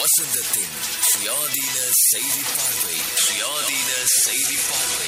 வசந்தத்தின் சுயாதீன செய்தி பார்வை சுயாதீன செய்தி பார்வை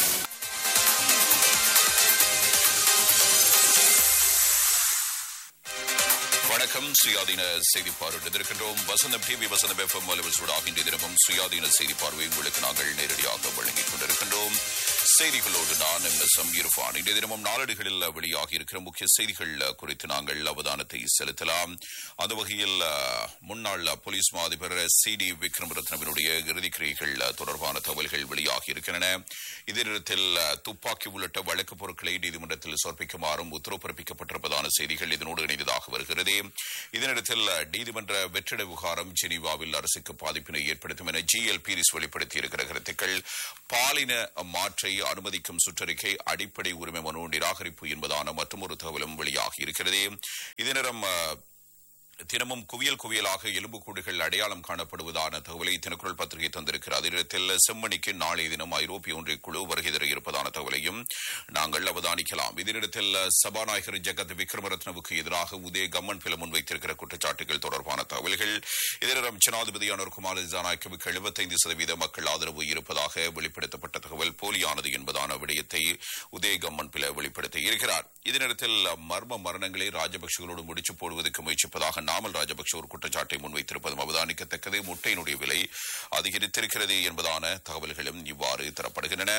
வணக்கம் சுயாதீன செய்தி பார்வையிட்டு இருக்கின்றோம் வசந்தம் டிவி வசந்தம் எஃப்எம் அலுவலூடாக இன்றைய தினமும் சுயாதீன செய்தி பார்வை உங்களுக்கு நாங்கள் நேரடியாக வழங்கிக் கொண்டிருக்கின்றோம் செய்திகளோடு நான் எம் எஸ் எம் இரஃபான் இன்றைய தினமும் நாளடிகளில் வெளியாகி இருக்கிற முக்கிய செய்திகள் குறித்து நாங்கள் அவதானத்தை செலுத்தலாம் அந்த வகையில் அஹ், முன்னாள் போலீஸ் மா அதிபர் சி டி விக்ரமரத்னவினுடைய இறுதிக்கிரைகள் தொடர்பான தகவல்கள் வெளியாகி இருக்கின்றன இதே நேரத்தில் அஹ், துப்பாக்கி உள்ளிட்ட வழக்கு பொருட்களை நீதிமன்றத்தில் சமர்ப்பிக்குமாறும் உத்தரவு பிறப்பிக்கப்பட்டிருப்பதான செய்திகள் இதனோடு இணைந்ததாக வருகிறது இதனிடத்தில் அஹ், நீதிமன்ற வெற்றிட விவகாரம் ஜெனீவாவில் அரசுக்கு பாதிப்பினை ஏற்படுத்தும் என ஜி எல் பீரிஸ் வெளிப்படுத்தியிருக்கிற கருத்துக்கள் பாலின மாற்றை அனுமதிக்கும் சுற்றறிக்கை அடிப்படை உரிமை மனு நிராகரிப்பு என்பதான மற்றொரு தகவலும் வெளியாகி இருக்கிறது இதே நேரம் அஹ், தினமும் குவியல் குவியலாக எலும்புக்கூடுகள் அடையாளம் காணப்படுவதான தகவலை தினக்குரல் பத்திரிகை தந்திருக்கிறது அதில் செம்மணிக்கு நாளைய தினம் ஐரோப்பிய ஒன்றிய குழு வருகை தர இருப்பதான தகவலையும் நாங்கள் அவதானிக்கலாம் இதனிடத்தில் சபாநாயகர் ஜெகத் விக்ரமரத்னவுக்கு எதிராக உதய கம்மன் பில முன்வைத்திருக்கிற குற்றச்சாட்டுகள் தொடர்பான தகவல்கள் இதனிடம் ஜனாதிபதியான குமார் ஜனநாயகவுக்கு எழுபத்தைந்து சதவீத மக்கள் ஆதரவு இருப்பதாக வெளிப்படுத்தப்பட்ட தகவல் போலியானது என்பதான விடயத்தை உதய கம்மன் பில வெளிப்படுத்தி இருக்கிறார் இதனிடத்தில் மர்ம மரணங்களை ராஜபக்சகளோடு முடிச்சு போடுவதற்கு முயற்சிப்பதாக நாமல் ராஜபக்ஷ ஒரு குற்றச்சாட்டை முன்வைத்திருப்பதும் அவதானிக்கத்தக்கது முட்டையினுடைய விலை அதிகரித்திருக்கிறது என்பதான தகவல்களும் இவ்வாறு தரப்படுகின்றன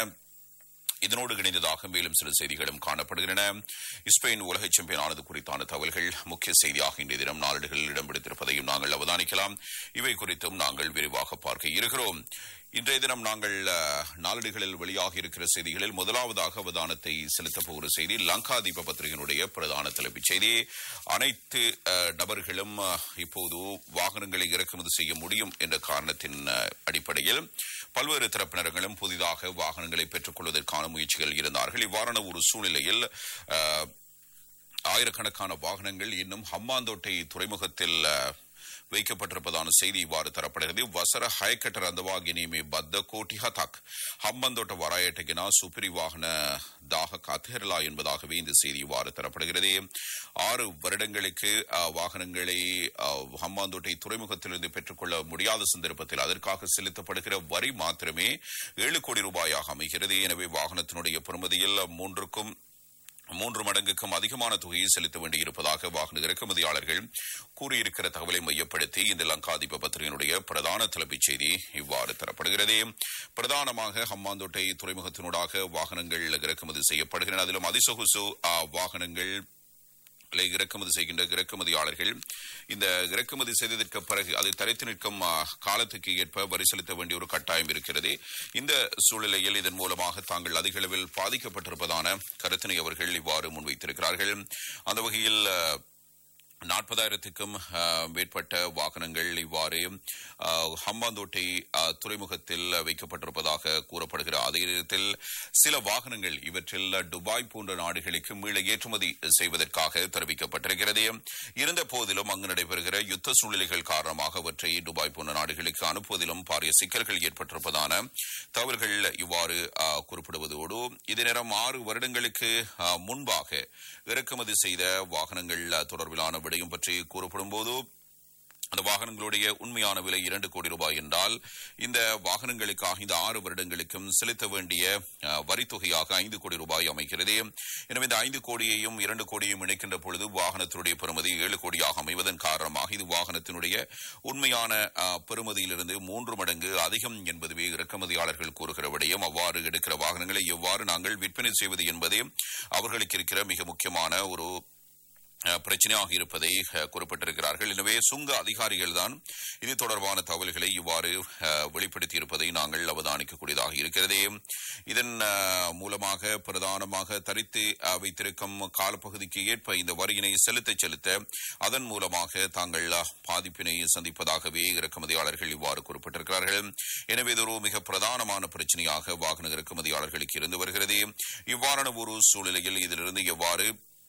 இதனோடு இணைந்ததாக மேலும் சில செய்திகளும் காணப்படுகின்றன ஸ்பெயின் உலக சாம்பியன் ஆனது குறித்தான தகவல்கள் முக்கிய செய்தியாக இன்றைய தினம் நாளிதழ்களில் இடம் பிடித்திருப்பதையும் நாங்கள் அவதானிக்கலாம் இவை குறித்தும் நாங்கள் விரிவாக பார்க்க இருக்கிறோம் இன்றைய தினம் நாங்கள் அஹ், நாளிதழ்களில் வெளியாகி இருக்கிற செய்திகளில் முதலாவதாக அவதானத்தை செலுத்தப் போகிற செய்தி லங்கா தீப பத்திரிகையினுடைய பிரதான தலைப்புச் செய்தி அனைத்து அஹ், நபர்களும் அஹ், இப்போது வாகனங்களை இறக்குமதி செய்ய முடியும் என்ற காரணத்தின் அஹ், அடிப்படையில் பல்வேறு தரப்பினர்களும் புதிதாக வாகனங்களை பெற்றுக் கொள்வதற்கான முயற்சிகள் இருந்தார்கள் இவ்வாறான ஒரு சூழ்நிலையில் அஹ், ஆயிரக்கணக்கான வாகனங்கள் இன்னும் ஹம்மாந்தோட்டை துறைமுகத்தில் அஹ், வைக்கப்பட்டிருப்பதான செய்தி இவ்வாறு தரப்படுகிறது ವಸರ ಹೈಕಟರ್ ಅಂದವಾಗಿ ನೇಮೆ ಬದ್ದ ಕೋಟಿ ಹತಾಕ್ ಹಮ್ಮந்தோட்ட வராயட்டகினா சுப்பிரி வாகன தாக காத்தேரலா என்பதாகவே இந்த செய்தி இவ்வாறு தரப்படுகிறது ஆறு வருடங்களுக்கு அஹ், வாகனங்களை அஹ், ஹம்மாந்தோட்டை துறைமுகத்திலிருந்து பெற்றுக்கொள்ள முடியாத சந்தர்ப்பத்தில் அதற்காக செலுத்தப்படுகிற வரி மாத்திரமே ஏழு கோடி ரூபாயாக அமைகிறது எனவே வாகனத்தினுடைய பெறுமதியில் மூன்றுக்கும் மூன்று மடங்குக்கும் அதிகமான தொகையை செலுத்த வேண்டியிருப்பதாக வாகன இறக்குமதியாளர்கள் கூறியிருக்கிற தகவலை மையப்படுத்தி இந்த லங்காதிப பத்திரிகையினுடைய பிரதான தலைப்புச் செய்தி இவ்வாறு தரப்படுகிறது பிரதானமாக ஹம்மாந்தோட்டை துறைமுகத்தினூடாக வாகனங்கள் இறக்குமதி செய்யப்படுகின்றன அதிலும் அதிசொகுசு ஆ, வாகனங்கள் களை இறக்குமதி செய்கின்ற இறக்குமதியாளர்கள் இந்த இறக்குமதி செய்ததற்கு பிறகு அது தரித்து நிற்கும் ஆ, காலத்துக்கு ஏற்ப வரி செலுத்த வேண்டிய ஒரு கட்டாயம் இருக்கிறது இந்த சூழ்நிலையில் இதன் மூலமாக தாங்கள் அதிக அளவில் பாதிக்கப்பட்டிருப்பதான கருத்தினை அவர்கள் இவ்வாறு முன்வைத்திருக்கிறார்கள் அந்த வகையில் ஆ, நாற்பதாயிரத்துக்கும் மேற்பட்ட வாகனங்கள் இவ்வாறு அஹ், ஹம்பாந்தோட்டை அஹ், துறைமுகத்தில் வைக்கப்பட்டிருப்பதாக கூறப்படுகிற அதே நேரத்தில் சில வாகனங்கள் இவற்றில் துபாய் போன்ற நாடுகளுக்கு மீள ஏற்றுமதி செய்வதற்காக தெரிவிக்கப்பட்டிருக்கிறது இருந்த போதிலும் அங்கு நடைபெறுகிற யுத்த சூழ்நிலைகள் காரணமாக அவற்றை துபாய் போன்ற நாடுகளுக்கு அனுப்புவதிலும் பாரிய சிக்கல்கள் ஏற்பட்டிருப்பதான தகவல்கள் இவ்வாறு அஹ், குறிப்பிடுவதோடு இதே நேரம் ஆறு வருடங்களுக்கு அஹ், முன்பாக இறக்குமதி செய்த வாகனங்கள் அஹ், தொடர்பிலான விடயம் பற்றி கூறப்படும் போது அந்த வாகனங்களுடைய உண்மையான விலை இரண்டு கோடி ரூபாய் என்றால் இந்த வாகனங்களுக்காக இந்த ஆறு வருடங்களுக்கும் செலுத்த வேண்டிய அஹ், வரித்தொகையாக ஐந்து கோடி ரூபாய் அமைகிறது எனவே இந்த ஐந்து கோடியையும் இரண்டு கோடியையும் இணைக்கின்ற பொழுது வாகனத்தினுடைய பெறுமதி ஏழு கோடியாக அமைவதன் காரணமாக இது வாகனத்தினுடைய உண்மையான அஹ், பெறுமதியிலிருந்து மூன்று மடங்கு அதிகம் என்பதுவே இறக்குமதியாளர்கள் கூறுகிற விடயம் அவ்வாறு எடுக்கிற வாகனங்களை எவ்வாறு நாங்கள் விற்பனை செய்வது என்பதே அவர்களுக்கு இருக்கிற மிக முக்கியமான ஒரு அஹ், பிரச்சனையாக இருப்பதை அஹ், குறிப்பிட்டிருக்கிறார்கள் எனவே சுங்க அதிகாரிகள் தான் இது தொடர்பான தகவல்களை இவ்வாறு அஹ், வெளிப்படுத்தியிருப்பதை நாங்கள் அவதானிக்கக்கூடியதாக இருக்கிறது இதன் அஹ், மூலமாக பிரதானமாக தரித்து அஹ், வைத்திருக்கும் காலப்பகுதிக்கு ஏற்ப இந்த வரியினை செலுத்த செலுத்த அதன் மூலமாக தாங்கள் அஹ், பாதிப்பினை சந்திப்பதாகவே இறக்குமதியாளர்கள் இவ்வாறு குறிப்பிட்டிருக்கிறார்கள் எனவே இது ஒரு மிக பிரதானமான பிரச்சனையாக வாகன இறக்குமதியாளர்களுக்கு இருந்து வருகிறது இவ்வாறான ஒரு சூழ்நிலையில் இதிலிருந்து எவ்வாறு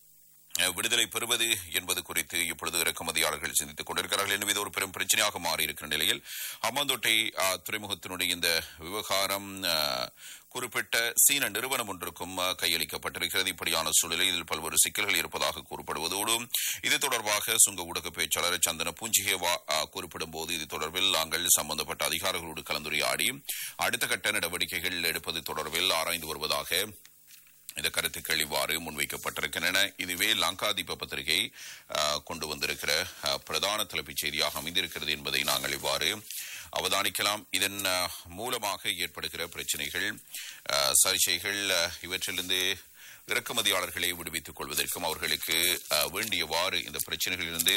அஹ், விடுதலை பெறுவது என்பது குறித்து இப்பொழுது இறக்குமதியாளர்கள் சிந்தித்துக் கொண்டிருக்கிறார்கள் எனவே இது ஒரு பெரும் பிரச்சனையாக மாறி இருக்கிற நிலையில் அம்மாந்தோட்டை அஹ், துறைமுகத்தினுடைய இந்த விவகாரம் அஹ், குறிப்பிட்ட சீன நிறுவனம் ஒன்றுக்கும் அஹ், கையளிக்கப்பட்டிருக்கிறது இப்படியான சூழலில் இதில் பல்வேறு சிக்கல்கள் இருப்பதாக கூறப்படுவதோடு இது தொடர்பாக சுங்க ஊடக பேச்சாளர் சந்தன பூஞ்சிகேவா அஹ், குறிப்பிடும் போது இது தொடர்பில் நாங்கள் சம்பந்தப்பட்ட அதிகாரிகளோடு கலந்துரையாடி அடுத்த கட்ட நடவடிக்கைகள் எடுப்பது தொடர்பில் ஆராய்ந்து வருவதாக இந்த கருத்துக்கள் இவ்வாறு முன்வைக்கப்பட்டிருக்கின்றன இதுவே லங்காதீப பத்திரிகை அஹ், கொண்டு வந்திருக்கிற அஹ், பிரதான தலைப்புச் செய்தியாக அமைந்திருக்கிறது என்பதை நாங்கள் இவ்வாறு அவதானிக்கலாம் இதன் அஹ், மூலமாக ஏற்படுகிற பிரச்சனைகள் அஹ், சர்ச்சைகள் அஹ், இவற்றிலிருந்து இறக்குமதியாளர்களை விடுவித்துக் கொள்வதற்கும் அவர்களுக்கு அஹ், வேண்டியவாறு இந்த பிரச்சனைகளிலிருந்து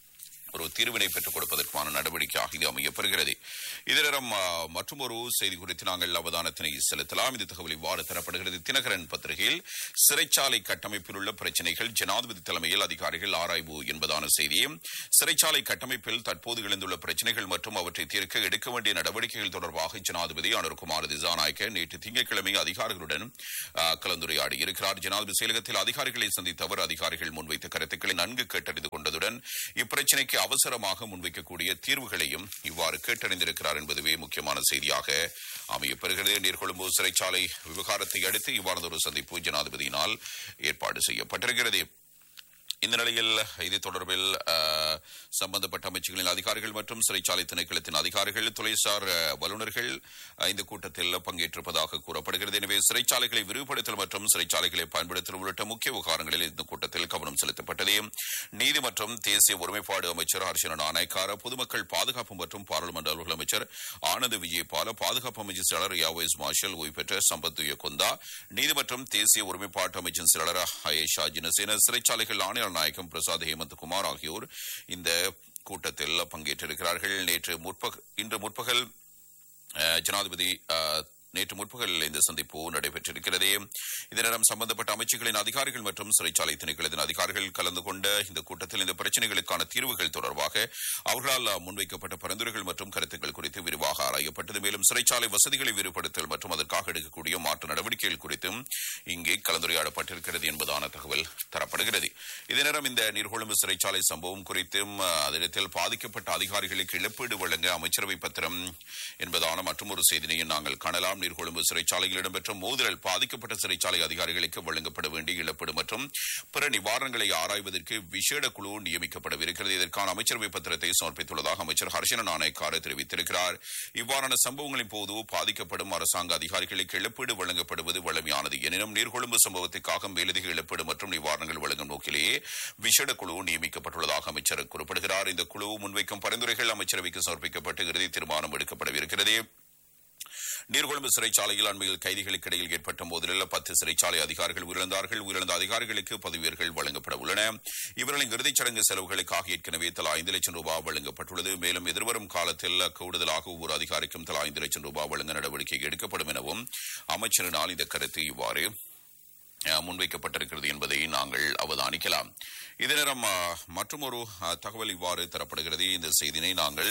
ஒரு தீர்வினை பெற்றுக் கொடுப்பதற்கான நடவடிக்கையாக இது அமையப்பெறுகிறது இதரம் மற்றும் ஒரு செய்தி குறித்து நாங்கள் அவதானத்தினை செலுத்தலாம் இந்த தகவல் இவ்வாறு தரப்படுகிறது தினகரன் பத்திரிகையில் சிறைச்சாலை கட்டமைப்பில் உள்ள பிரச்சனைகள் ஜனாதிபதி தலைமையில் அதிகாரிகள் ஆராய்வு என்பதான செய்தி சிறைச்சாலை கட்டமைப்பில் தற்போது எழுந்துள்ள பிரச்சனைகள் மற்றும் அவற்றை தீர்க்க எடுக்க வேண்டிய நடவடிக்கைகள் தொடர்பாக ஜனாதிபதி அனுர்குமார் திசாநாயக்க நேற்று திங்கட்கிழமை அதிகாரிகளுடன் அஹ், கலந்துரையாடி இருக்கிறார் ஜனாதிபதி செயலகத்தில் அதிகாரிகளை சந்தித்த அவர் அதிகாரிகள் முன்வைத்த கருத்துக்களை நன்கு கேட்டறிந்து கொண்டதுடன் இப்பிரச்சினைக்கு அவசரமாக முன்வைக்கக்கூடிய தீர்வுகளையும் இவ்வாறு கேட்டறிந்திருக்கிறார் என்பதுவே முக்கியமான செய்தியாக அமையப்பெறுகிறது நீர்கொழும்பு சிறைச்சாலை விவகாரத்தை அடுத்து இவ்வாறதொரு சந்திப்பு ஜனாதிபதியினால் ஏற்பாடு செய்யப்பட்டிருக்கிறது இந்த நிலையில் இது தொடர்பில் அஹ், சம்பந்தப்பட்ட அமைச்சுகளின் அதிகாரிகள் மற்றும் சிறைச்சாலை திணைக்களத்தின் அதிகாரிகள் துறைசார் அஹ், வல்லுநர்கள் அஹ், இந்த கூட்டத்தில் பங்கேற்றிருப்பதாக கூறப்படுகிறது எனவே சிறைச்சாலைகளை விரிவுபடுத்தல் மற்றும் சிறைச்சாலைகளை பயன்படுத்தல் உள்ளிட்ட முக்கிய விவகாரங்களில் இந்த கூட்டத்தில் கவனம் செலுத்தப்பட்டது நீதி மற்றும் தேசிய ஒருமைப்பாடு அமைச்சர் ஹர்ஷன நாணயக்கார பொதுமக்கள் பாதுகாப்பு மற்றும் பாராளுமன்ற அலுவலக அமைச்சர் ஆனந்த் விஜயபால பாதுகாப்பு அமைச்சர் செயலர் யாவேஸ் மார்ஷல் ஓய்வு பெற்ற சம்பத் துயகொந்தா நீதி மற்றும் தேசிய ஒருமைப்பாட்டு அமைச்சின் செயலர் ஹயேஷா ஜினசேன சிறைச்சாலைகள் ஆணையாளர் நாயகம் பிரசாத் ஹேமந்த் குமார் ஆகியோர் இந்த கூட்டத்தில் பங்கேற்றிருக்கிறார்கள் நேற்று முற்பக இன்று முற்பகல் அஹ், ஜனாதிபதி அஹ், நேற்று முற்பகல் இந்த சந்திப்பு நடைபெற்றிருக்கிறது இதனிடம் சம்பந்தப்பட்ட அமைச்சுகளின் அதிகாரிகள் மற்றும் சிறைச்சாலை திணைக்களத்தின் அதிகாரிகள் கலந்து கொண்ட இந்த கூட்டத்தில் இந்த பிரச்சனைகளுக்கான தீர்வுகள் தொடர்பாக அவர்களால் முன்வைக்கப்பட்ட பரிந்துரைகள் மற்றும் கருத்துக்கள் குறித்து விரிவாக ஆராயப்பட்டது மேலும் சிறைச்சாலை வசதிகளை விரிவுபடுத்தல் மற்றும் அதற்காக எடுக்கக்கூடிய மாற்று நடவடிக்கைகள் குறித்தும் இங்கே கலந்துரையாடப்பட்டிருக்கிறது என்பதான தகவல் தரப்படுகிறது இதனிடம் இந்த நீர்கொழும்பு சிறைச்சாலை சம்பவம் குறித்தும் அஹ், அதிடத்தில் பாதிக்கப்பட்ட அதிகாரிகளுக்கு இழப்பீடு வழங்க அமைச்சரவை பத்திரம் என்பதான மற்றொரு செய்தினையும் நாங்கள் காணலாம் நீர்கொழும்பு சிறைச்சாலையில் இடம்பெற்ற மோதலில் பாதிக்கப்பட்ட சிறைச்சாலை அதிகாரிகளுக்கு வழங்கப்பட வேண்டிய இழப்பீடு மற்றும் பிற நிவாரணங்களை ஆராய்வதற்கு விசேட குழு நியமிக்கப்படவிருக்கிறது இதற்கான அமைச்சரவை பத்திரத்தை சமர்ப்பித்துள்ளதாக அமைச்சர் ஹர்ஷன நாணயக்கார தெரிவித்திருக்கிறார் இவ்வாறான சம்பவங்களின் போது பாதிக்கப்படும் அரசாங்க அதிகாரிகளுக்கு இழப்பீடு வழங்கப்படுவது வழமையானது எனினும் நீர்கொழும்பு சம்பவத்திற்காக மேலதிக இழப்பீடு மற்றும் நிவாரணங்கள் வழங்கும் நோக்கிலேயே விசேட குழு நியமிக்கப்பட்டுள்ளதாக அமைச்சர் குறிப்பிடுகிறார் இந்த குழு முன்வைக்கும் பரிந்துரைகள் அமைச்சரவைக்கு சமர்ப்பிக்கப்பட்டு இறுதி தீர்மானம் எடுக்கப்படவிருக்கிறது நீர்கொழும்பு சிறைச்சாலையில் அண்மையில் கைதிகளுக்கு இடையில் ஏற்பட்ட மோதலில் பத்து சிறைச்சாலை அதிகாரிகள் உயிரிழந்தார்கள் உயிரிழந்த அதிகாரிகளுக்கு பதவியர்கள் வழங்கப்பட உள்ளன இவர்களின் இறுதிச் சடங்கு செலவுகளுக்காக ஏற்கனவே தலா ஐந்து லட்சம் ரூபாய் வழங்கப்பட்டுள்ளது மேலும் எதிர்வரும் காலத்தில் கூடுதலாக ஒவ்வொரு அதிகாரிக்கும் தலா ஐந்து லட்சம் ரூபாய் வழங்க நடவடிக்கை எடுக்கப்படும் எனவும் அமைச்சரினால் இந்த கருத்து இவ்வாறு அஹ், முன்வைக்கப்பட்டிருக்கிறது என்பதை நாங்கள் அவதானிக்கலாம் இதே நேரம் மற்றொரு தகவல் இவ்வாறு தரப்படுகிறது இந்த செய்தினை நாங்கள்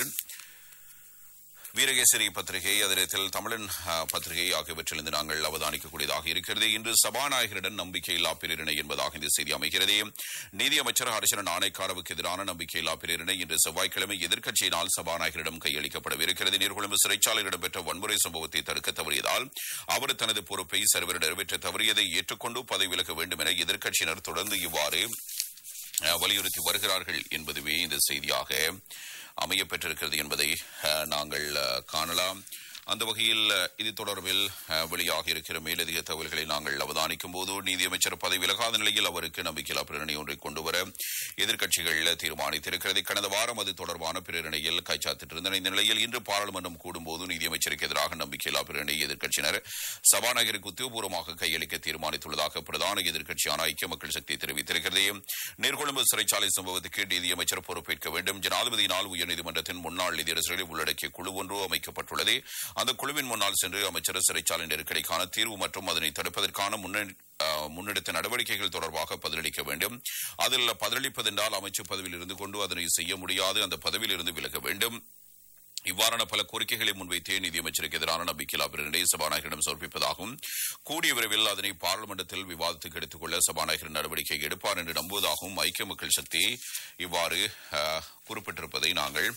வீரகேசரி பத்திரிகை அதிரத்தில் தமிழன் அஹ், பத்திரிகை ஆகியவற்றிலிருந்து நாங்கள் அவதானிக்கக்கூடியதாக இருக்கிறது இன்று சபாநாயகரிடம் நம்பிக்கையில்லா பிரேரணை என்பதாக இந்த செய்தி அமைகிறது நீதியமைச்சர் ஹரிசரன் ஆணைக்காரவுக்கு எதிரான நம்பிக்கையில்லா பிரேரணை இன்று செவ்வாய்க்கிழமை எதிர்க்கட்சியினால் சபாநாயகரிடம் கையளிக்கப்படவிருக்கிறது நீர்கொழும்பு சிறைச்சாலையில் இடம்பெற்ற வன்முறை சம்பவத்தை தடுக்க தவறியதால் அவர் தனது பொறுப்பை சரிவர நிறைவேற்ற தவறியதை ஏற்றுக்கொண்டு பதவி விலக வேண்டும் என எதிர்க்கட்சியினர் தொடர்ந்து இவ்வாறு அஹ், வலியுறுத்தி வருகிறார்கள் என்பதுவே இந்த செய்தியாக அமையப்பெற்றிருக்கிறது என்பதை அஹ், நாங்கள் அஹ், காணலாம் அந்த வகையில் அஹ், இது தொடர்பில் அஹ், வெளியாக இருக்கிற மேலதிக தகவல்களை நாங்கள் அவதானிக்கும் போது நீதியமைச்சர் பதவி விலகாத நிலையில் அவருக்கு நம்பிக்கையில்லா பிரேரணை ஒன்றை கொண்டுவர எதிர்க்கட்சிகள் தீர்மானித்திருக்கிறது கடந்த வாரம் அது தொடர்பான பிரேரணையில் கைச்சாத்திட்டிருந்தன இந்த நிலையில் இன்று பாராளுமன்றம் கூடும்போது நீதியமைச்சருக்கு எதிராக நம்பிக்கையில்லா பிரேரணை எதிர்க்கட்சியினர் சபாநாயகருக்கு உத்தியோகபூர்வமாக கையளிக்க தீர்மானித்துள்ளதாக பிரதான எதிர்க்கட்சியான ஐக்கிய மக்கள் சக்தி தெரிவித்திருக்கிறது நீர்கொழும்பு சிறைச்சாலை சம்பவத்துக்கு நீதியமைச்சர் பொறுப்பேற்க வேண்டும் ஜனாதிபதியினால் உயர்நீதிமன்றத்தின் முன்னாள் நீதியரசர்களை உள்ளடக்கிய குழு ஒன்று அமைக்கப்பட்டுள்ளது அந்த குழுவின் முன்னால் சென்று அமைச்சர் சிறைச்சாலை நெருக்கடிக்கான தீர்வு மற்றும் அதனை தடுப்பதற்கான முன்னணி அஹ், முன்னெடுத்த நடவடிக்கைகள் தொடர்பாக பதிலளிக்க வேண்டும் அதில் பதிலளிப்பதென்றால் அமைச்சர் பதவியில் இருந்து கொண்டு அதனை செய்ய முடியாது அந்த பதவியில் இருந்து விலக வேண்டும் இவ்வாறான பல கோரிக்கைகளை முன்வைத்தே நிதியமைச்சருக்கு எதிரான நம்பிக்கையில்லா பிரேரணை சபாநாயகரிடம் சமர்ப்பிப்பதாகவும் கூடிய விரைவில் அதனை பாராளுமன்றத்தில் விவாதத்துக்கு எடுத்துக் கொள்ள சபாநாயகர் நடவடிக்கை எடுப்பார் என்று நம்புவதாகவும் ஐக்கிய மக்கள் சக்தி இவ்வாறு அஹ், குறிப்பிட்டிருப்பதை நாங்கள்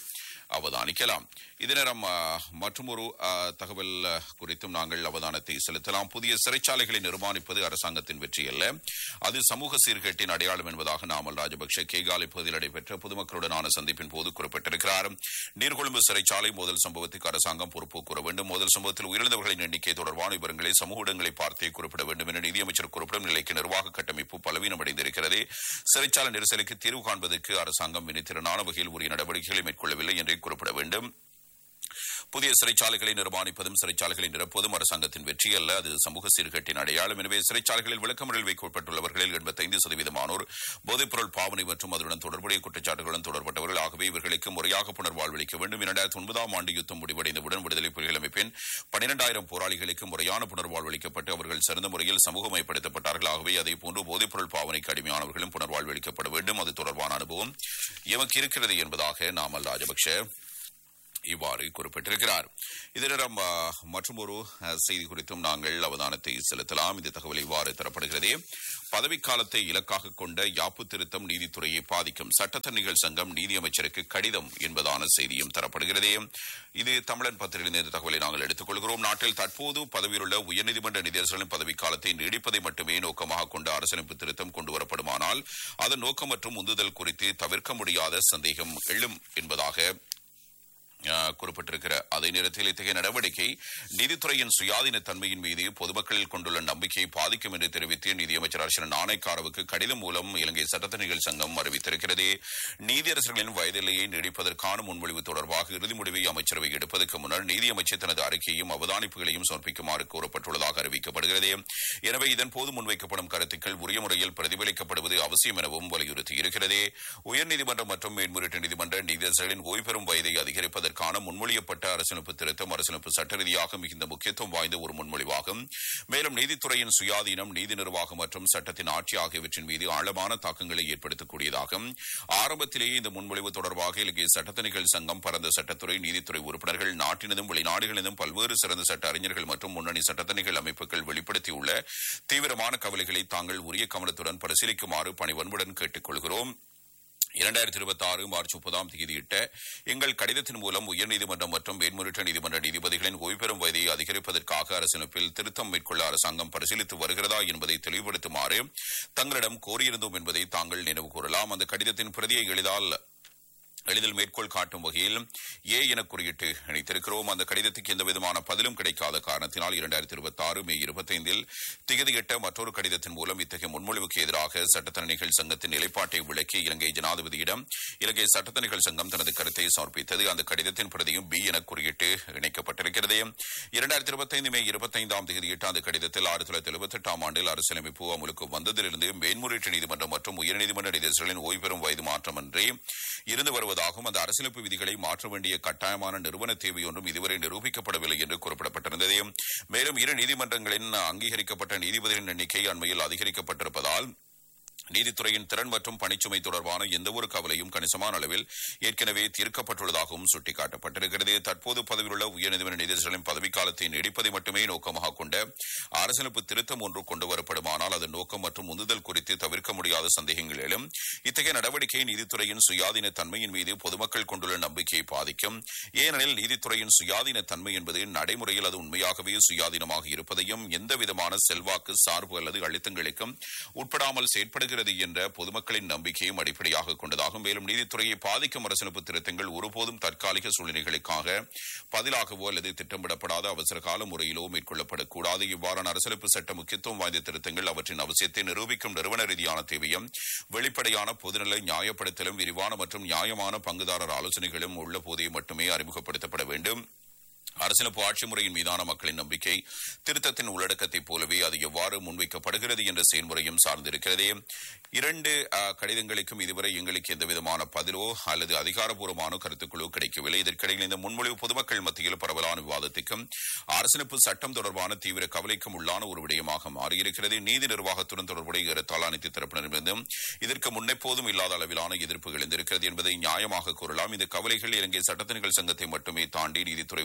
அவதானிக்கலாம் இதே நேரம் மற்றும் ஒரு தகவல் அஹ், குறித்தும் நாங்கள் அவதானத்தை செலுத்தலாம் புதிய சிறைச்சாலைகளை நிர்மாணிப்பது அரசாங்கத்தின் வெற்றி அல்ல அது சமூக சீர்கேட்டின் அடையாளம் என்பதாக நாமல் ராஜபக்ஷ கேகாலை பகுதியில் நடைபெற்ற பொதுமக்களுடனான சந்திப்பின் போது குறிப்பிட்டிருக்கிறார் நீர்கொழும்பு சிறைச்சாலை மோதல் சம்பவத்துக்கு அரசாங்கம் பொறுப்பு கூற வேண்டும் மோதல் சம்பவத்தில் உயிரிழந்தவர்களின் எண்ணிக்கை தொடர்பான விவரங்களை சமூக இடங்களை பார்த்தே குறிப்பிட வேண்டும் என நிதியமைச்சர் குறிப்பிடும் நிலைக்கு நிர்வாக கட்டமைப்பு பலவீனமடைந்திருக்கிறது சிறைச்சாலை நெரிசலுக்கு தீர்வு காண்பதற்கு அரசாங்கம் வினைத்திறனான வகையில் உரிய நடவடிக்கைகளை மேற்கொள்ளவில்லை என்றே குறிப்பிட வேண்டும் புதிய சிறைச்சாலைகளை நிர்மாணிப்பதும் சிறைச்சாலைகளை நிரப்புவதும் அரசாங்கத்தின் வெற்றி அல்ல அது சமூக சீர்கேட்டின் அடையாளம் எனவே சிறைச்சாலைகளில் விளக்கமுறையில் வைக்கப்பட்டுள்ளவர்களில் எண்பத்தைந்து சதவீதமானோர் போதைப்பொருள் பாவனை மற்றும் அதனுடன் தொடர்புடைய குற்றச்சாட்டுகளுடன் தொடர்பட்டவர்கள் ஆகவே இவர்களுக்கு முறையாக புனர்வாழ்வளிக்க வேண்டும் இரண்டாயிரத்தி ஒன்பதாம் ஆண்டு யுத்தம் முடிவடைந்தவுடன் விடுதலை புலிகள் அமைப்பின் பனிரெண்டாயிரம் போராளிகளுக்கு முறையான புனர்வாழ்வளிக்கப்பட்டு அவர்கள் சிறந்த முறையில் சமூகமயப்படுத்தப்பட்டார்கள் ஆகவே அதே போன்று போதைப்பொருள் பாவனைக்கு அடிமையானவர்களும் புனர்வாழ்வளிக்கப்பட வேண்டும் அது தொடர்பான அனுபவம் எமக்கு இருக்கிறது என்பதாக நாமல் ராஜபக்ஷ இவ்வாறு குறிப்பிட்டிருக்கிறார் இதனிடம் மற்றும் ஒரு செய்தி குறித்தும் நாங்கள் அவதானத்தை செலுத்தலாம் இந்த தகவல் இவ்வாறு தரப்படுகிறது பதவிக்காலத்தை இலக்காக கொண்ட யாப்பு திருத்தம் நீதித்துறையை பாதிக்கும் சட்டத்தரணிகள் சங்கம் நீதியமைச்சருக்கு கடிதம் என்பதான செய்தியும் தரப்படுகிறது இது தமிழன் பத்திரிகையில் இந்த தகவலை நாங்கள் எடுத்துக் கொள்கிறோம் நாட்டில் தற்போது பதவியிலுள்ள உயர்நீதிமன்ற நீதியரசர்களின் பதவிக்காலத்தை நீடிப்பதை மட்டுமே நோக்கமாக கொண்ட அரசியலமைப்பு திருத்தம் கொண்டுவரப்படுமானால் அதன் நோக்கம் மற்றும் உந்துதல் குறித்து தவிர்க்க முடியாத சந்தேகம் எழும் என்பதாக அஹ், குறிப்பிட்டிருக்கிற அதே நேரத்தில் இத்தகைய நடவடிக்கை நீதித்துறையின் சுயாதீன தன்மையின் மீது பொதுமக்களில் கொண்டுள்ள நம்பிக்கையை பாதிக்கும் என்று தெரிவித்து நீதியமைச்சர் அர்ச்சன நாணயக்காரவுக்கு கடிதம் மூலம் இலங்கை சட்டத்தணிகள் சங்கம் அறிவித்திருக்கிறது நீதியரசர்களின் வயதிலேயே நீடிப்பதற்கான முன்மொழிவு தொடர்பாக இறுதி முடிவை அமைச்சரவை எடுப்பதற்கு முன்னர் நீதியமைச்சர் தனது அறிக்கையும் அவதானிப்புகளையும் சமர்ப்பிக்குமாறு கோரப்பட்டுள்ளதாக அறிவிக்கப்படுகிறது எனவே இதன்போது முன்வைக்கப்படும் கருத்துக்கள் உரிய முறையில் பிரதிபலிக்கப்படுவது அவசியம் எனவும் வலியுறுத்தியிருக்கிறது உயர்நீதிமன்றம் மற்றும் மேன்முறையீட்டு நீதிமன்ற நீதியரசர்களின் ஓய்வு பெறும் வயதை அதிகரிப்பதற்கான முன்மொழியப்பட்ட அரசியலமைப்பு திருத்தம் அரசியலமைப்பு சட்ட ரீதியாக மிகுந்த முக்கியத்துவம் வாய்ந்த ஒரு முன்மொழிவாகும் மேலும் நீதித்துறையின் சுயாதீனம் நீதி நிர்வாகம் மற்றும் சட்டத்தின் ஆட்சி ஆகியவற்றின் மீது ஆழமான தாக்கங்களை ஏற்படுத்தக்கூடியதாகும் ஆரம்பத்திலேயே இந்த முன்மொழிவு தொடர்பாக இலங்கை சட்டத்தணிகள் சங்கம் பரந்த சட்டத்துறை நீதித்துறை உறுப்பினர்கள் நாட்டினதும் வெளிநாடுகளிலும் பல்வேறு சிறந்த சட்ட அறிஞர்கள் மற்றும் முன்னணி சட்டத்தணிகள் அமைப்புகள் வெளிப்படுத்தியுள்ள தீவிரமான கவலைகளை தாங்கள் உரிய கவனத்துடன் பரிசீலிக்குமாறு பணிவன்புடன் கேட்டுக் கொள்கிறோம் இரண்டாயிரத்தி இருபத்தி ஆறு மார்ச் முப்பதாம் தேதியிட்ட எங்கள் கடிதத்தின் மூலம் உயர்நீதிமன்றம் மற்றும் மேன்முறையீட்டு நீதிமன்ற நீதிபதிகளின் ஓய்வு பெறும் வயதை அதிகரிப்பதற்காக அரசியலமைப்பில் திருத்தம் மேற்கொள்ள அரசாங்கம் பரிசீலித்து வருகிறதா என்பதை தெளிவுபடுத்துமாறு தங்களிடம் கோரியிருந்தோம் என்பதை தாங்கள் நினைவு கூறலாம் அந்த கடிதத்தின் பிரதியை எளிதால் எளிதில் மேற்கோள் காட்டும் வகையில் ஏ என குறியிட்டு இணைத்திருக்கிறோம் அந்த கடிதத்துக்கு எந்த விதமான பதிலும் கிடைக்காத காரணத்தினால் இரண்டாயிரத்தி இருபத்தி ஆறு மே இருபத்தைந்தில் திகதியிட்ட மற்றொரு கடிதத்தின் மூலம் இத்தகைய முன்மொழிவுக்கு எதிராக சட்டத்தரணிகள் சங்கத்தின் நிலைப்பாட்டை விளக்கி இலங்கை ஜனாதிபதியிடம் இலங்கை சட்டத்தரணிகள் சங்கம் தனது கருத்தை சமர்ப்பித்தது அந்த கடிதத்தின் பிரதியும் பி என குறியிட்டு இணைக்கப்பட்டிருக்கிறது இரண்டாயிரத்தி இருபத்தைந்து மே இருபத்தைந்தாம் தேதியிட்ட அந்த கடிதத்தில் ஆயிரத்தி தொள்ளாயிரத்தி எழுபத்தி எட்டாம் ஆண்டில் அரசியலமைப்பு அமலுக்கு வந்ததிலிருந்து மேன்முறையீட்டு நீதிமன்றம் மற்றும் உயர்நீதிமன்ற நீதிபதிகளின் ஓய்வு பெறும் வயது மாற்றமன்றி இருந்து வருவதாகவும் அந்த அரசியலமைப்பு விதிகளை மாற்ற வேண்டிய கட்டாயமான நிறுவன தேவை ஒன்றும் இதுவரை நிரூபிக்கப்படவில்லை என்று குறிப்பிடப்பட்டிருந்தது மேலும் இரு நீதிமன்றங்களின் அங்கீகரிக்கப்பட்ட நீதிபதிகளின் எண்ணிக்கை அண்மையில் அதிகரிக்கப்பட்டிருப்பதால் நீதித்துறையின் திறன் மற்றும் பணிச்சுமை தொடர்பான எந்தவொரு கவலையும் கணிசமான அளவில் ஏற்கனவே தீர்க்கப்பட்டுள்ளதாகவும் சுட்டிக்காட்டப்பட்டிருக்கிறது தற்போது பதவியில் உள்ள உயர்நீதிமன்ற நீதிபதிகளின் பதவிக்காலத்தை நீடிப்பதை மட்டுமே நோக்கமாக கொண்ட அரசியலமைப்பு திருத்தம் ஒன்று கொண்டுவரப்படுமானால் அதன் நோக்கம் மற்றும் உந்துதல் குறித்து தவிர்க்க முடியாத சந்தேகங்கள் எழும் இத்தகைய நடவடிக்கை நீதித்துறையின் சுயாதீன தன்மையின் மீது பொதுமக்கள் கொண்டுள்ள நம்பிக்கையை பாதிக்கும் ஏனெனில் நீதித்துறையின் சுயாதீன தன்மை என்பது நடைமுறையில் அது உண்மையாகவே சுயாதீனமாக இருப்பதையும் எந்தவிதமான செல்வாக்கு சார்பு அல்லது அழுத்தங்களுக்கும் உட்படாமல் செயற்படுகிறது என்ற பொதுமக்களின் நம்பிக்கையும் அடிப்படையாக கொண்டதாகும் மேலும் நீதித்துறையை பாதிக்கும் அரசியலமைப்பு திருத்தங்கள் ஒருபோதும் தற்காலிக சூழ்நிலைகளுக்காக பதிலாகவோ அல்லது திட்டமிடப்படாத அவசர கால முறையிலோ மேற்கொள்ளப்படக்கூடாது இவ்வாறான அரசியலமைப்பு சட்ட முக்கியத்துவம் வாய்ந்த திருத்தங்கள் அவற்றின் அவசியத்தை நிரூபிக்கும் நிறுவன ரீதியான தேவையும் வெளிப்படையான பொதுநிலை நியாயப்படுத்தலும் விரிவான மற்றும் நியாயமான பங்குதாரர் ஆலோசனைகளும் உள்ள போதே மட்டுமே அறிமுகப்படுத்தப்பட வேண்டும் அரசியலமைப்பு ஆட்சி முறையின் மீதான மக்களின் நம்பிக்கை திருத்தத்தின் உள்ளடக்கத்தைப் போலவே அது எவ்வாறு முன்வைக்கப்படுகிறது என்ற செயல்முறையும் சார்ந்திருக்கிறது இரண்டு அஹ், கடிதங்களுக்கும் இதுவரை எங்களுக்கு எந்தவிதமான பதிலோ அல்லது அதிகாரப்பூர்வமான கருத்துக்களோ கிடைக்கவில்லை இதற்கிடையில் இந்த முன்மொழிவு பொதுமக்கள் மத்தியில் பரவலான விவாதத்துக்கும் அரசியலமைப்பு சட்டம் தொடர்பான தீவிர கவலைக்கும் உள்ளான ஒரு விடயமாக மாறியிருக்கிறது நீதி நிர்வாகத்துடன் தொடர்புடைய ஏறத்தாழ அனைத்து தரப்பினரிடமிருந்தும் இதற்கு முன்னெப்போதும் இல்லாத அளவிலான எதிர்ப்பு எழுந்திருக்கிறது என்பதை நியாயமாக கூறலாம் இந்த கவலைகள் இலங்கை சட்டத்தணிகள் சங்கத்தை மட்டுமே தாண்டி நீதித்துறை உறுப்பினர்கள்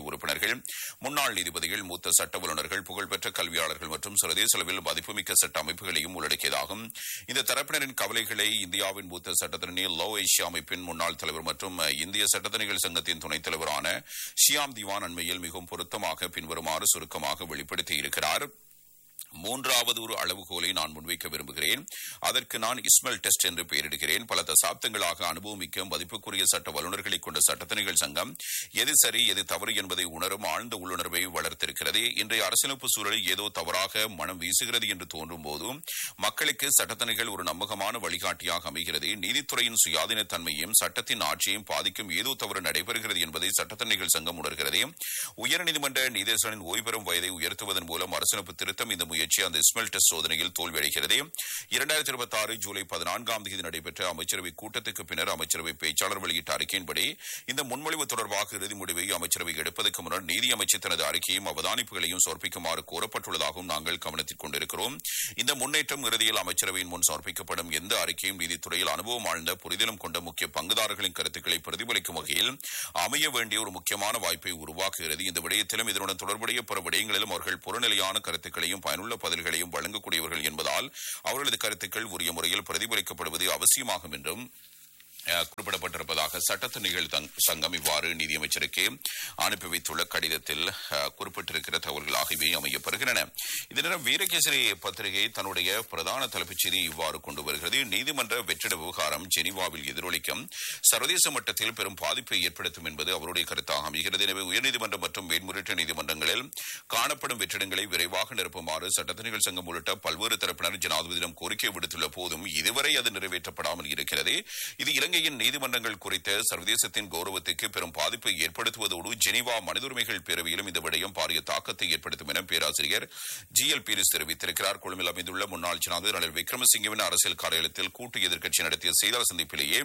நீதிபதிகள் முன்னாள் நீதிபதிகள் மூத்த சட்ட வல்லுநர்கள் புகழ்பெற்ற கல்வியாளர்கள் மற்றும் சர்வதேச அளவில் மதிப்புமிக்க சட்ட அமைப்புகளையும் உள்ளடக்கியதாகும் இந்த தரப்பினரின் கவலைகளை இந்தியாவின் மூத்த சட்டத்தரணி லோ ஏஷியா அமைப்பின் முன்னாள் தலைவர் மற்றும் இந்திய சட்டத்தணிகள் சங்கத்தின் துணைத் தலைவரான ஷியாம் திவான் அண்மையில் மிகவும் பொருத்தமாக பின்வருமாறு சுருக்கமாக வெளிப்படுத்தியிருக்கிறார் மூன்றாவது ஒரு அளவுகோலை நான் முன்வைக்க விரும்புகிறேன் அதற்கு நான் இஸ்மல் டெஸ்ட் என்று பெயரிடுகிறேன் பல தசாப்தங்களாக அனுபவமிக்க மதிப்புக்குரிய சட்ட வல்லுநர்களை கொண்ட சட்டத்தணிகள் சங்கம் எது சரி எது தவறு என்பதை உணரும் ஆழ்ந்த உள்ளுணர்வை வளர்த்திருக்கிறது இன்றைய அரசியலமைப்பு சூழலில் ஏதோ தவறாக மனம் வீசுகிறது என்று தோன்றும் போது மக்களுக்கு சட்டத்தணிகள் ஒரு நம்பகமான வழிகாட்டியாக அமைகிறது நீதித்துறையின் சுயாதீன தன்மையும் சட்டத்தின் ஆட்சியையும் பாதிக்கும் ஏதோ தவறு நடைபெறுகிறது என்பதை சட்டத்தணிகள் சங்கம் உணர்கிறது உயர்நீதிமன்ற நீதிசனின் ஓய்வு பெறும் வயதை உயர்த்துவதன் மூலம் அரசியலமைப்பு திருத்தம் இந்த முயற்சி அந்த ஸ்மெல் டெஸ்ட் சோதனையில் தோல்வியடைகிறது இரண்டாயிரத்தி இருபத்தி ஆறு ஜூலை பதினான்காம் தேதி நடைபெற்ற அமைச்சரவை கூட்டத்துக்கு பின்னர் அமைச்சரவை பேச்சாளர் வெளியிட்ட அறிக்கையின்படி இந்த முன்மொழிவு தொடர்பாக இறுதி முடிவை அமைச்சரவை எடுப்பதற்கு முன்னர் நீதி அமைச்சர் தனது அறிக்கையும் அவதானிப்புகளையும் சமர்ப்பிக்குமாறு கோரப்பட்டுள்ளதாகவும் நாங்கள் கவனத்தில் கொண்டிருக்கிறோம் இந்த முன்னேற்றம் இறுதியில் அமைச்சரவையின் முன் சமர்ப்பிக்கப்படும் எந்த அறிக்கையும் நீதித்துறையில் அனுபவம் ஆழ்ந்த புரிதலும் கொண்ட முக்கிய பங்குதாரர்களின் கருத்துக்களை பிரதிபலிக்கும் வகையில் அமைய வேண்டிய ஒரு முக்கியமான வாய்ப்பை உருவாக்குகிறது இந்த விடயத்திலும் இதனுடன் தொடர்புடைய பிற விடயங்களிலும் அவர்கள் புறநிலையான கருத்துக்களையும் பயனுள்ள பதில்களையும் வழங்கக்கூடியவர்கள் என்பதால் அவர்களது கருத்துக்கள் உரிய முறையில் பிரதிபலிக்கப்படுவது அவசியமாகும் என்றும் அஹ், குறிப்பிடப்பட்டிருப்பதாக சட்டத்தணிகள் சங்கம் இவ்வாறு நீதியமைச்சருக்கு அனுப்பி வைத்துள்ள கடிதத்தில் அஹ், குறிப்பிட்டிருக்கிற தகவல்களாக இவை அமையப்பெறுகின்றன இதனிடம் வீரகேசரி பத்திரிகை தன்னுடைய பிரதான தலைப்புச் செய்தி இவ்வாறு கொண்டு வருகிறது நீதிமன்ற வெற்றிட விவகாரம் ஜெனீவாவில் எதிரொலிக்கும் சர்வதேச மட்டத்தில் பெரும் பாதிப்பை ஏற்படுத்தும் என்பது அவருடைய கருத்தாக அமைகிறது எனவே உயர்நீதிமன்றம் மற்றும் மேன்முறையீட்டு நீதிமன்றங்களில் காணப்படும் வெற்றிடங்களை விரைவாக நிரப்புமாறு சட்டத்தணிகள் சங்கம் உள்ளிட்ட பல்வேறு தரப்பினர் ஜனாதிபதியிடம் கோரிக்கை விடுத்துள்ள போதும் இதுவரை அது நிறைவேற்றப்படாமல் இருக்கிறது இது இலங்கையின் நீதிமன்றங்கள் குறித்த சர்வதேசத்தின் கௌரவத்துக்கு பெரும் பாதிப்பை ஏற்படுத்துவதோடு ஜெனீவா மனித உரிமைகள் பேரவையிலும் இந்த விடயம் பாரிய தாக்கத்தை ஏற்படுத்தும் என பேராசிரியர் ஜி எல் பீரிஸ் தெரிவித்திருக்கிறார் கொழும்பில் அமைந்துள்ள முன்னாள் ஜனாதிபதி ரணில் விக்ரமசிங்கவின் அரசியல் காரியாலயத்தில் கூட்டு எதிர்க்கட்சி நடத்திய செய்தியாளர் சந்திப்பிலேயே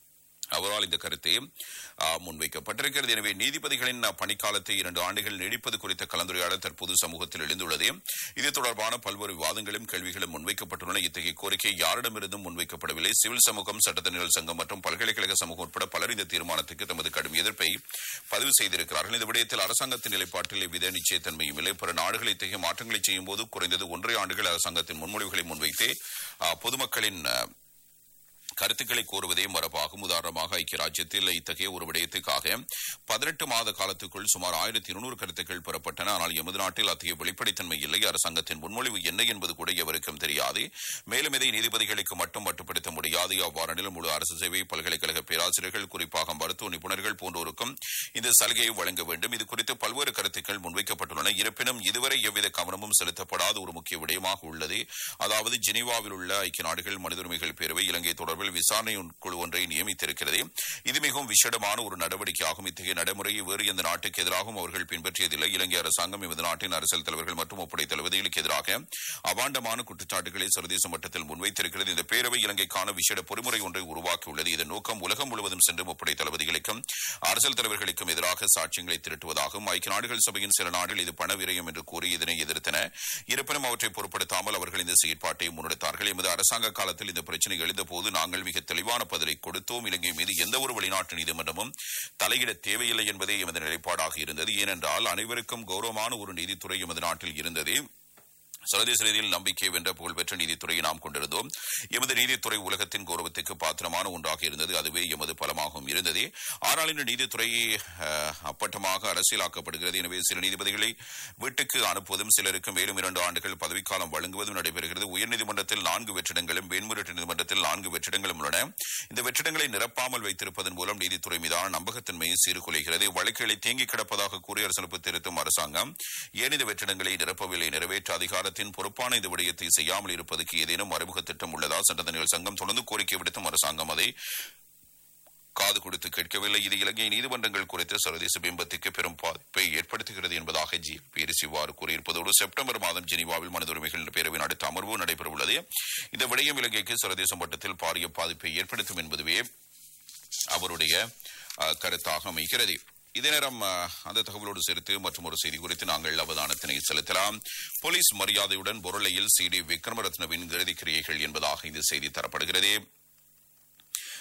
அவரால் இந்த கருத்தை ஆ, முன்வைக்கப்பட்டிருக்கிறது எனவே நீதிபதிகளின் அ, பணிக்காலத்தை இரண்டு ஆண்டுகள் நீடிப்பது குறித்த கலந்துரையாடல் தற்போது சமூகத்தில் எழுந்துள்ளது இது தொடர்பான பல்வேறு விவாதங்களும் கேள்விகளும் முன்வைக்கப்பட்டுள்ளன இத்தகைய கோரிக்கை யாரிடமிருந்தும் முன்வைக்கப்படவில்லை சிவில் சமூகம் சட்டத்தணிகள் சங்கம் மற்றும் பல்கலைக்கழக சமூகம் உட்பட பலர் இந்த தீர்மானத்துக்கு தமது கடும் எதிர்ப்பை பதிவு செய்திருக்கிறார்கள் இந்த விடயத்தில் அரசாங்கத்தின் நிலைப்பாட்டில் எவ்வித நிச்சயத்தன்மையும் இல்லை பிற நாடுகள் இத்தகைய மாற்றங்களை செய்யும் போது குறைந்தது ஒன்றரை ஆண்டுகள் அரசாங்கத்தின் முன்மொழிவுகளை முன்வைத்து ஆ, பொதுமக்களின் ஆ, கருத்துக்களை கோருவதே மரபாகும் உதாரணமாக ஐக்கிய ராஜ்யத்தில் இத்தகைய ஒரு விடயத்துக்காக பதினெட்டு மாத காலத்துக்குள் சுமார் ஆயிரத்தி இருநூறு கருத்துக்கள் பெறப்பட்டன ஆனால் எமது நாட்டில் அத்தகைய வெளிப்படைத்தன்மை இல்லை அரசாங்கத்தின் முன்மொழிவு என்ன என்பது கூட எவருக்கும் தெரியாது மேலும் இதை நீதிபதிகளுக்கு மட்டும் மட்டுப்படுத்த முடியாது அவ்வாறெனில் முழு அரசு சேவை பல்கலைக்கழக பேராசிரியர்கள் குறிப்பாக மருத்துவ நிபுணர்கள் போன்றோருக்கும் இந்த சலுகையை வழங்க வேண்டும் இது குறித்து பல்வேறு கருத்துக்கள் முன்வைக்கப்பட்டுள்ளன இருப்பினும் இதுவரை எவ்வித கவனமும் செலுத்தப்படாத ஒரு முக்கிய விடயமாக உள்ளது அதாவது ஜெனீவாவில் உள்ள ஐக்கிய நாடுகள் மனித உரிமைகள் பேரவை இலங்கை தொடர்பில் விசாரணை குழு ஒன்றை நியமித்திருக்கிறது இது மிகவும் விஷடமான ஒரு நடவடிக்கையாகும் இத்தகைய நடைமுறையை வேறு எந்த நாட்டுக்கு எதிராகவும் அவர்கள் பின்பற்றியதில்லை இலங்கை அரசாங்கம் எமது நாட்டின் அரசியல் தலைவர்கள் மற்றும் ஒப்படை தளபதிகளுக்கு எதிராக அபாண்டமான குற்றச்சாட்டுகளை சர்வதேச மட்டத்தில் முன்வைத்திருக்கிறது இந்த பேரவை இலங்கைக்கான விசேட பொறிமுறை ஒன்றை உருவாக்கியுள்ளது இதன் நோக்கம் உலகம் முழுவதும் சென்று முப்படை தளபதிகளுக்கும் அரசியல் தலைவர்களுக்கும் எதிராக சாட்சியங்களை திரட்டுவதாகும் ஐக்கிய நாடுகள் சபையின் சில நாடுகள் இது பண விரயம் என்று கூறி இதனை எதிர்த்தன இருப்பினும் அவற்றை பொருட்படுத்தாமல் அவர்கள் இந்த செயற்பாட்டை முன்னெடுத்தார்கள் எமது அரசாங்க காலத்தில் இந்த பிரச்சனை எழுந்தபோது நாங்கள் மிக தெளிவான பதிலை கொடுத்தோம் இலங்கை மீது எந்த ஒரு வெளிநாட்டு நீதிமன்றமும் தலையிட தேவையில்லை என்பதே எமது நிலைப்பாடாக இருந்தது ஏனென்றால் அனைவருக்கும் கௌரவமான ஒரு நீதித்துறை எமது நாட்டில் இருந்தது சர்வதேச ரீதியில் நம்பிக்கை வென்ற புகழ்பெற்ற நீதித்துறையை நாம் கொண்டிருந்தோம் எமது நீதித்துறை உலகத்தின் கௌரவத்துக்கு பாத்திரமான ஒன்றாக இருந்தது அதுவே எமது பலமாகவும் இருந்தது ஆனால் இன்று நீதித்துறை அஹ், அப்பட்டமாக அரசியலாக்கப்படுகிறது எனவே சில நீதிபதிகளை வீட்டுக்கு அனுப்புவதும் சிலருக்கு மேலும் இரண்டு ஆண்டுகள் பதவிக்காலம் வழங்குவதும் நடைபெறுகிறது உயர்நீதிமன்றத்தில் நான்கு வெற்றிடங்களும் மேன்முறையீட்டு நீதிமன்றத்தில் நான்கு வெற்றிடங்களும் உள்ளன இந்த வெற்றிடங்களை நிரப்பாமல் வைத்திருப்பதன் மூலம் நீதித்துறை மீதான நம்பகத்தன்மையை சீர்குலைகிறது வழக்குகளை தேங்கி கிடப்பதாக கூறிய அரசமைப்பு திருத்தும் அரசாங்கம் ஏன் இந்த வெற்றிடங்களை நிரப்பவில்லை நிறைவேற்ற அதிகாரத்தின் பொறுப்பான இந்த விடயத்தை செய்யாமல் இருப்பதற்கு ஏதேனும் மறைமுக திட்டம் உள்ளதா சட்டத்தணிகள் சங்கம் தொடர்ந்து கோரிக்கை விடுத்தும் அரசாங்கம் அதை காது கொடுத்து கேட்கவில்லை இது இலங்கை நீதிமன்றங்கள் குறித்த சர்வதேச பிம்பத்துக்கு பெரும் பாதிப்பை ஏற்படுத்துகிறது என்பதாக ஜி பேரிஸ் இவ்வாறு கூறியிருப்பதோடு செப்டம்பர் மாதம் ஜெனீவாவில் மனித உரிமைகள் பேரவையின் அடுத்த அமர்வு நடைபெறவுள்ளது இந்த விடயம் இலங்கைக்கு சர்வதேச மட்டத்தில் பாரிய பாதிப்பை ஏற்படுத்தும் என்பதுவே அவருடைய அஹ், கருத்தாக அமைகிறது இதே நேரம் அஹ், அந்த தகவலோடு சேர்த்து மற்றும் ஒரு செய்தி குறித்து நாங்கள் அவதானத்தினை செலுத்தலாம் போலீஸ் மரியாதையுடன் பொருளையில் சி டி விக்ரமரத்னவின் இறுதிக் கிரியைகள் என்பதாக இந்த செய்தி தரப்படுகிறது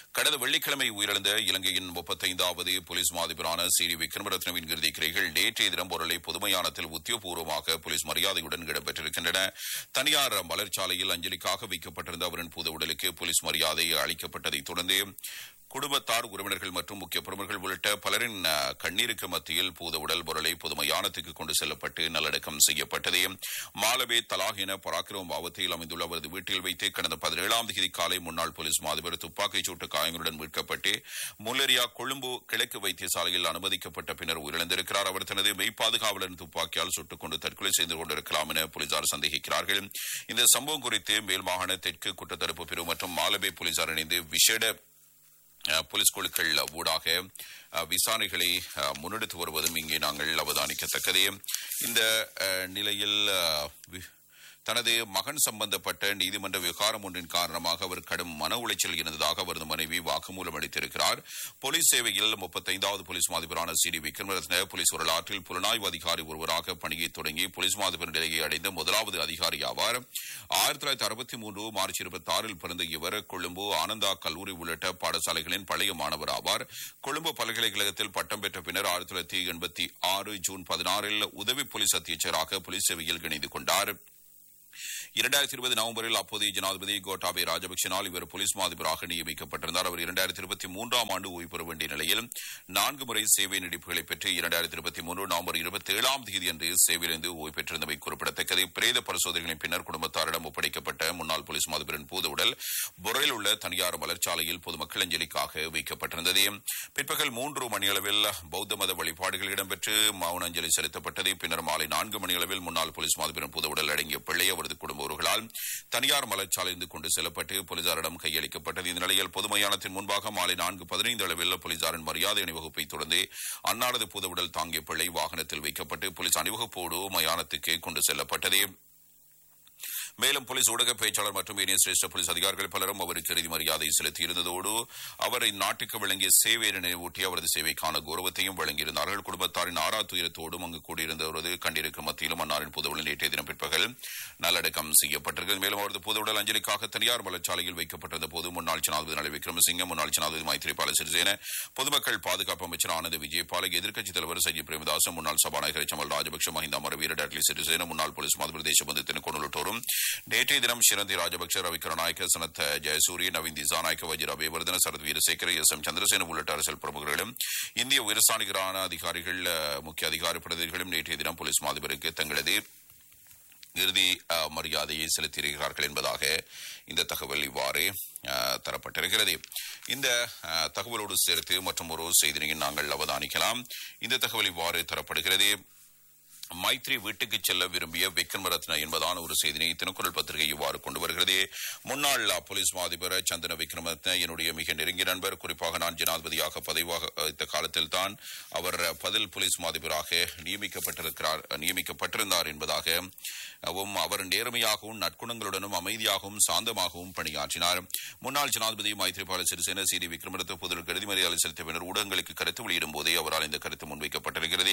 கடந்த வெள்ளிக்கிழமை உயிரிழந்த இலங்கையின் முப்பத்தைந்தாவது போலீஸ் மாதிபரான சி டி விக்ரமரத்னவின் இறுதிக் கிரைகள் நேற்றைய தினம் பொருளை பொதுமையானத்தில் உத்தியோகபூர்வமாக போலீஸ் மரியாதையுடன் இடம்பெற்றிருக்கின்றன தனியார் மலர்ச்சாலையில் அஞ்சலிக்காக வைக்கப்பட்டிருந்த அவரின் புது உடலுக்கு போலீஸ் மரியாதை அளிக்கப்பட்டதைத் தொடர்ந்து குடும்பத்தார் உறவினர்கள் மற்றும் முக்கிய பிரமுகர்கள் உள்ளிட்ட பலரின் அஹ், கண்ணீருக்கு மத்தியில் பூத உடல் பொருளை பொதுமையானத்துக்கு கொண்டு செல்லப்பட்டு நல்லடக்கம் செய்யப்பட்டது மாலவே தலாக் என பராக்கிரம மாவட்டத்தில் அமைந்துள்ள அவரது வீட்டில் வைத்து கடந்த பதினேழாம் தேதி காலை முன்னாள் போலீஸ் மாதிபர் துப்பாக்கிச் சூட்டு காயங்களுடன் மீட்கப்பட்டு முல்லரியா கொழும்பு கிழக்கு வைத்தியசாலையில் அனுமதிக்கப்பட்ட பின்னர் உயிரிழந்திருக்கிறார் அவர் தனது மெய்ப்பாதுகாவலரின் துப்பாக்கியால் சுட்டுக் கொண்டு தற்கொலை செய்து கொண்டிருக்கலாம் என போலீசார் சந்தேகிக்கிறார்கள் இந்த சம்பவம் குறித்து மேல் மாகாண தெற்கு குற்றத்தடுப்பு பிரிவு மற்றும் மாலபே போலீசார் இணைந்து விசேட அஹ், போலீஸ் குழுக்கள் ஊடாக அஹ், விசாரணைகளை அஹ், முன்னெடுத்து வருவதும் இங்கே நாங்கள் அவதானிக்கத்தக்கதே இந்த அஹ், நிலையில் அஹ், வி- தனது மகன் சம்பந்தப்பட்ட நீதிமன்ற விவகாரம் ஒன்றின் காரணமாக அவர் கடும் மன உளைச்சல் இருந்ததாக அவரது மனைவி வாக்குமூலம் அளித்திருக்கிறார் போலீஸ் சேவையில் முப்பத்தைந்தாவது போலீஸ் மாதிபரான சி டி விக்ரமரத்ன போலீஸ் வரலாற்றில் புலனாய்வு அதிகாரி ஒருவராக பணியை தொடங்கி போலீஸ் மாதிபர் நிலையை அடைந்த முதலாவது அதிகாரி ஆவார் ஆயிரத்தி தொள்ளாயிரத்தி அறுபத்தி மூன்று மார்ச் இருபத்தி ஆறில் பிறந்த இவர் கொழும்பு ஆனந்தா கல்லூரி உள்ளிட்ட பாடசாலைகளின் பழைய மாணவர் ஆவார் கொழும்பு பல்கலைக்கழகத்தில் பட்டம் பெற்ற பின்னர் ஆயிரத்தி தொள்ளாயிரத்தி எண்பத்தி ஆறு ஜூன் பதினாறில் உதவி போலீஸ் அத்தியட்சராக போலீஸ் சேவையில் இணைந்து கொண்டார் இரண்டாயிரத்தி இருபது நவம்பரில் அப்போதைய ஜனாதிபதி கோட்டாபே ராஜபக்சனால் இவர் போலீஸ் மாதிபராக நியமிக்கப்பட்டிருந்தார் அவர் இரண்டாயிரத்தி இருபத்தி மூன்றாம் ஆண்டு ஓய்வு பெற வேண்டிய நிலையில் நான்கு முறை சேவை நீடிப்புகளை பெற்று இரண்டாயிரத்தி இருபத்தி மூன்று நவம்பர் இருபத்தி ஏழாம் தேதி அன்று சேவையிலிருந்து ஓய்வு பெற்றிருந்தமை குறிப்பிடத்தக்கது பிரேத பரிசோதனைகளின் பின்னர் குடும்பத்தாரிடம் ஒப்படைக்கப்பட்ட முன்னாள் போலீஸ் மாதிபரின் பூத உடல் பொறையில் உள்ள தனியார் மலர்ச்சாலையில் பொதுமக்கள் அஞ்சலிக்காக வைக்கப்பட்டிருந்தது பிற்பகல் மூன்று மணியளவில் பௌத்த மத வழிபாடுகள் இடம்பெற்று மௌன அஞ்சலி செலுத்தப்பட்டது பின்னர் மாலை நான்கு மணியளவில் முன்னாள் போலீஸ் மாதிபரின் பூத உடல் அடங்கிய பிள்ளை அவரது குடும்ப உறவுகளால் தனியார் மலர்ச்சாலைந்து கொண்டு செல்லப்பட்டு போலீசாரிடம் கையளிக்கப்பட்டது இந்த நிலையில் பொது மயானத்தின் முன்பாக மாலை நான்கு பதினைந்து அளவில் போலீசாரின் மரியாதை அணிவகுப்பை தொடர்ந்து அன்னாரது புத உடல் தாங்கிய பிள்ளை வாகனத்தில் வைக்கப்பட்டு போலீஸ் அணிவகுப்போடு மயானத்துக்கு கொண்டு செல்லப்பட்டது மேலும் போலீஸ் ஊடக பேச்சாளர் மற்றும் ஏனைய சிரேஷ்ட போலீஸ் அதிகாரிகள் பலரும் அவருக்கு இறுதி மரியாதை செலுத்தியிருந்ததோடு அவர் இந்நாட்டுக்கு வழங்கிய சேவையை நினைவூட்டி அவரது சேவைக்கான கௌரவத்தையும் வழங்கியிருந்தார்கள் குடும்பத்தாரின் ஆறா துயரத்தோடும் அங்கு கூடியிருந்தவரது கண்டிருக்கும் மத்தியிலும் அன்னாரின் புதுவுடல் நேற்றைய தினம் பிற்பகல் நல்லடக்கம் செய்யப்பட்டிருக்கிறது மேலும் அவரது புதுவுடல் அஞ்சலிக்காக தனியார் மலர்ச்சாலையில் வைக்கப்பட்டிருந்த போது முன்னாள் ஜனாதிபதி ரணில் விக்ரமசிங்க முன்னாள் ஜனாதிபதி மைத்ரிபால சிறிசேன பொதுமக்கள் பாதுகாப்பு அமைச்சர் ஆனந்த் விஜயபால எதிர்க்கட்சித் தலைவர் சஜி பிரேமதாசன் முன்னாள் சபாநாயகர் சமல் ராஜபக்ஷ மஹிந்த அமரவீர டட்லி சிறிசேன முன்னாள் போலீஸ் மாதிரி தேசபந்து தினக்கொண்டு உள்ளிட்டோரும் நேற்றைய தினம் ஷிரந்தி ராஜபக்ஷ ரவிகரநாயக்க சனத் ஜெயசூரிய நவீன் திசாநாயக்க வஜிர அபேவர்தன சரத் வீரசேகர எஸ் எம் சந்திரசேன உள்ளிட்ட அரசியல் பிரமுகர்களும் இந்திய உயர்ஸ்தானிகரான அதிகாரிகள் அஹ், முக்கிய அதிகாரி பிரதிநிதிகளும் நேற்றைய தினம் போலீஸ் மாதிபருக்கு தங்களது இறுதி அஹ், மரியாதையை செலுத்தியிருக்கிறார்கள் என்பதாக இந்த தகவல் இவ்வாறு அஹ், தரப்பட்டிருக்கிறது இந்த அஹ், தகவலோடு சேர்த்து மற்றும் ஒரு செய்தியையும் நாங்கள் அவதானிக்கலாம் இந்த தகவல் இவ்வாறு தரப்படுகிறது மைத்ரி வீட்டுக்கு செல்ல விரும்பிய விக்ரமரத்ன என்பதான ஒரு செய்தியை தினக்குரல் பத்திரிகை இவ்வாறு கொண்டு வருகிறது முன்னாள் போலீஸ் மாதிபர் சந்தன விக்ரமரத்ன என்னுடைய மிக நெருங்கிய நண்பர் குறிப்பாக நான் ஜனாதிபதியாக பதவியாக வைத்த காலத்தில் தான் அவர் பதில் போலீஸ் மாதிபராக நியமிக்கப்பட்டிருக்கிறார் நியமிக்கப்பட்டிருந்தார் என்பதாக வும் அவர் நேர்மையாகவும் நற்குணங்களுடனும் அமைதியாகவும் சாந்தமாகவும் பணியாற்றினார் முன்னாள் ஜனாதிபதி மைத்ரிபால சிறிசேன சி டி விக்ரமரத்ன புதல் கருதி மரியாதை செலுத்திய பின்னர் ஊடகங்களுக்கு கருத்து வெளியிடும் போதே அவரால் இந்த கருத்து முன்வைக்கப்பட்டிருக்கிறது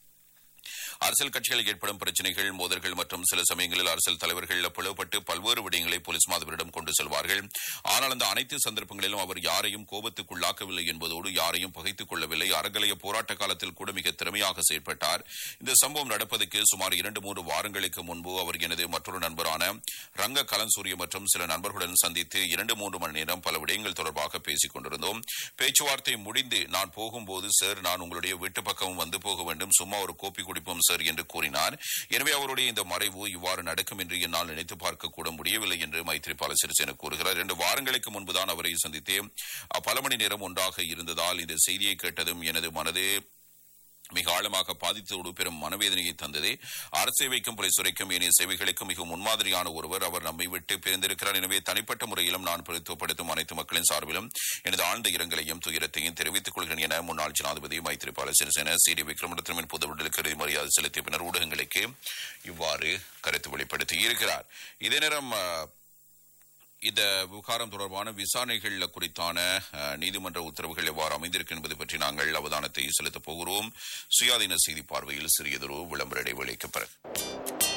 அரசியல் கட்சிகளில் ஏற்படும் பிரச்சனைகள் மோதல்கள் மற்றும் சில சமயங்களில் அரசியல் தலைவர்கள் பிளவுபட்டு பல்வேறு விடயங்களை போலீஸ் மாதிபரிடம் கொண்டு செல்வார்கள் ஆனால் அந்த அனைத்து சந்தர்ப்பங்களிலும் அவர் யாரையும் கோபத்துக்குள்ளாக்கவில்லை என்பதோடு யாரையும் பகைத்துக் கொள்ளவில்லை அறகலைய போராட்ட காலத்தில் கூட மிக திறமையாக செயற்பட்டார் இந்த சம்பவம் நடப்பதற்கு சுமார் இரண்டு மூன்று வாரங்களுக்கு முன்பு அவர் எனது மற்றொரு நண்பரான ரங்க கலன்சூரிய மற்றும் சில நண்பர்களுடன் சந்தித்து இரண்டு மூன்று மணி நேரம் பல விடயங்கள் தொடர்பாக பேசிக் கொண்டிருந்தோம் பேச்சுவார்த்தை முடிந்து நான் போகும்போது சார் நான் உங்களுடைய வீட்டு பக்கம் வந்து போக வேண்டும் சும்மா ஒரு கோப்பி குடிப்போம் சார் என்று கூறினார் எனவே அவருடைய இந்த மறைவு இவ்வாறு நடக்கும் என்று என்னால் நினைத்து பார்க்க கூட முடியவில்லை என்று மைத்ரிபால சிறிசேன கூறுகிறார் இரண்டு வாரங்களுக்கு முன்புதான் அவரை சந்தித்தேன் பல மணி நேரம் ஒன்றாக இருந்ததால் இந்த செய்தியை கேட்டதும் எனது மனது மிக ஆழமாக பாதித்ததோடு பெரும் மனவேதனையை தந்தது அரசேவைக்கும் போலீஸ் துறைக்கும் ஏனைய சேவைகளுக்கும் மிக முன்மாதிரியான ஒருவர் அவர் நம்மை விட்டு பிரிந்திருக்கிறார் எனவே தனிப்பட்ட முறையிலும் நான் பிரதித்துவப்படுத்தும் அனைத்து மக்களின் சார்பிலும் எனது ஆழ்ந்த இரங்கலையும் துயரத்தையும் தெரிவித்துக் கொள்கிறேன் என முன்னாள் ஜனாதிபதி மைத்ரிபால சிறிசேன சி டி விக்ரமரத்னவின் புது விடுதலுக்கு இறுதி மரியாதை செலுத்திய பின்னர் ஊடகங்களுக்கு இவ்வாறு கருத்து வெளிப்படுத்தி இருக்கிறார் இதே நேரம் அஹ், இந்த விவகாரம் தொடர்பான விசாரணைகள் குறித்தான அஹ், நீதிமன்ற உத்தரவுகள் எவ்வாறு அமைந்திருக்கு என்பது பற்றி நாங்கள் அவதானத்தை செலுத்தப் போகிறோம் சுயாதீன செய்தி பார்வையில் சிறியதொரு விளம்பர இடைவேளைக்கு பிறகு